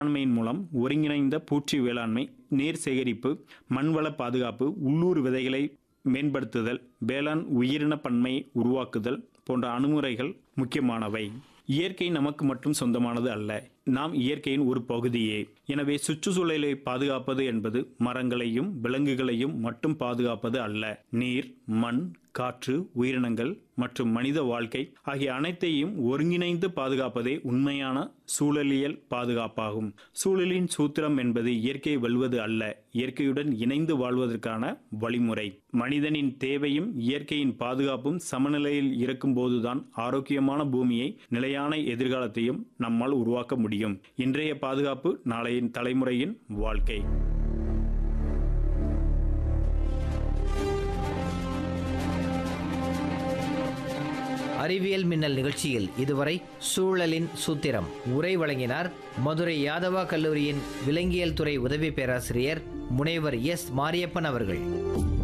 வேளாண்மையின் மூலம் ஒருங்கிணைந்த பூச்சி வேளாண்மை நீர் சேகரிப்பு மண்வள பாதுகாப்பு உள்ளூர் விதைகளை மேம்படுத்துதல் வேளாண் உயிரின பன்மையை உருவாக்குதல் போன்ற அணுகுமுறைகள் முக்கியமானவை இயற்கை நமக்கு மட்டும் சொந்தமானது அல்ல நாம் இயற்கையின் ஒரு பகுதியே எனவே சுற்றுச்சூழலை பாதுகாப்பது என்பது மரங்களையும் விலங்குகளையும் மட்டும் பாதுகாப்பது அல்ல நீர் மண் காற்று உயிரினங்கள் மற்றும் மனித வாழ்க்கை ஆகிய அனைத்தையும் ஒருங்கிணைந்து பாதுகாப்பதே உண்மையான சூழலியல் பாதுகாப்பாகும் சூழலின் சூத்திரம் என்பது இயற்கையை வெல்வது அல்ல இயற்கையுடன் இணைந்து வாழ்வதற்கான வழிமுறை மனிதனின் தேவையும் இயற்கையின் பாதுகாப்பும் சமநிலையில் இருக்கும்போதுதான் ஆரோக்கியமான பூமியை நிலையான எதிர்காலத்தையும் நம்மால் உருவாக்க முடியும் இன்றைய பாதுகாப்பு நாளைய தலைமுறையின் வாழ்க்கை அறிவியல் மின்னல் நிகழ்ச்சியில் இதுவரை சூழலின் சூத்திரம் உரை வழங்கினார் மதுரை யாதவா கல்லூரியின் விலங்கியல் துறை உதவி பேராசிரியர் முனைவர் எஸ் மாரியப்பன் அவர்கள்